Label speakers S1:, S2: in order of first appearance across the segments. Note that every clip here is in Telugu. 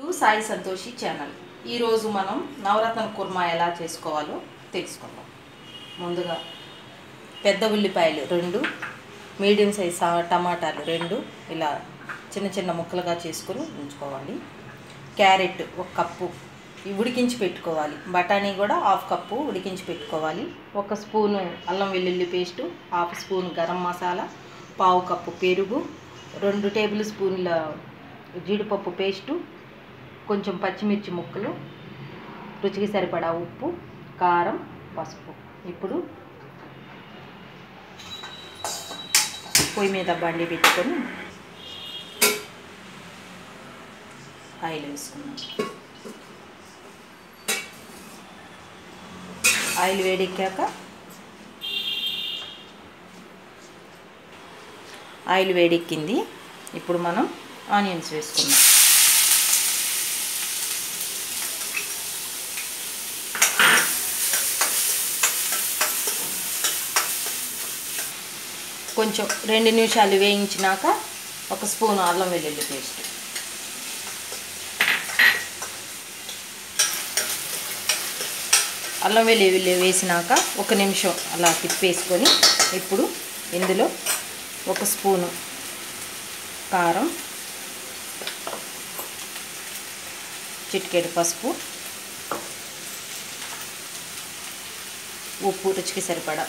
S1: టు సాయి సంతోషి ఛానల్ ఈరోజు మనం నవరత్న కుర్మా ఎలా చేసుకోవాలో తెలుసుకుందాం ముందుగా పెద్ద ఉల్లిపాయలు రెండు మీడియం సైజ్ టమాటాలు రెండు ఇలా చిన్న చిన్న ముక్కలుగా చేసుకొని ఉంచుకోవాలి క్యారెట్ ఒక కప్పు ఇవి ఉడికించి పెట్టుకోవాలి బఠానీ కూడా హాఫ్ కప్పు ఉడికించి పెట్టుకోవాలి ఒక స్పూను అల్లం వెల్లుల్లి paste half spoon garam masala పావు కప్పు పెరుగు రెండు టేబుల్ స్పూన్ల జీడిపప్పు పేస్టు కొంచెం పచ్చిమిర్చి ముక్కలు రుచికి సరిపడా ఉప్పు కారం పసుపు ఇప్పుడు పొయ్యి మీద బండి పెట్టుకొని ఆయిల్ వేసుకున్నాం ఆయిల్ వేడెక్కాక ఆయిల్ వేడెక్కింది ఇప్పుడు మనం ఆనియన్స్ వేసుకుందాం కొంచెం రెండు నిమిషాలు వేయించినాక ఒక స్పూన్ అల్లం వెల్లుల్లి పేస్ట్ అల్లం వెల్లుల్లి వేసినాక ఒక నిమిషం అలా తిప్పేసుకొని ఇప్పుడు ఇందులో ఒక స్పూను కారం చిటికెడు పసుపు ఉప్పు రుచికి సరిపడా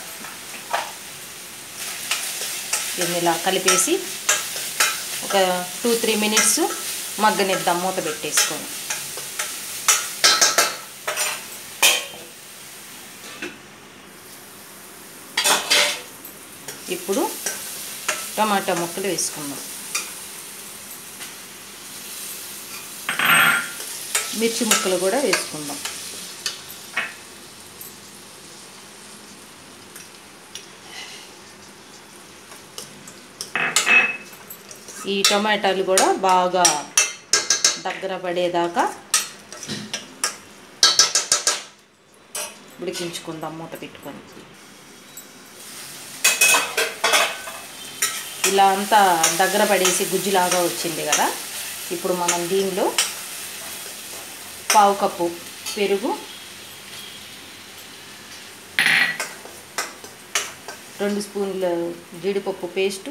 S1: దీన్ని ఇలా కలిపేసి ఒక టూ త్రీ మినిట్స్ మగ్గనిద్దాం మూత పెట్టేసుకొని ఇప్పుడు టమాటా ముక్కలు వేసుకుందాం మిర్చి ముక్కలు కూడా వేసుకుందాం ఈ టమాటాలు కూడా బాగా దగ్గర పడేదాకా ఉడికించుకుందాం మూత పెట్టుకొని ఇలా అంతా దగ్గర పడేసి గుజ్జులాగా వచ్చింది కదా ఇప్పుడు మనం దీనిలో పావు కప్పు పెరుగు రెండు స్పూన్ల జీడిపప్పు పేస్టు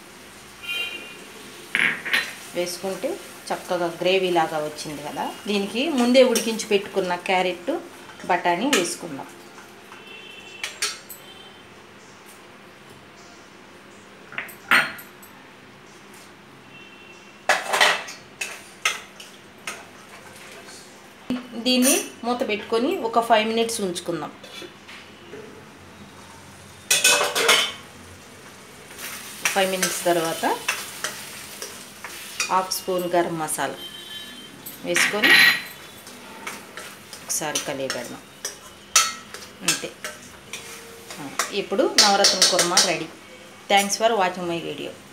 S1: వేసుకుంటే చక్కగా గ్రేవీ లాగా వచ్చింది కదా దీనికి ముందే ఉడికించి పెట్టుకున్న క్యారెట్ బఠానీ వేసుకుందాం దీన్ని మూత పెట్టుకొని ఒక ఫైవ్ మినిట్స్ ఉంచుకుందాం ఫైవ్ మినిట్స్ తర్వాత హాఫ్ స్పూన్ గరం మసాలా వేసుకొని ఒకసారి కలియబెడదాం అంతే ఇప్పుడు navaratna kurma ready thanks for watching my video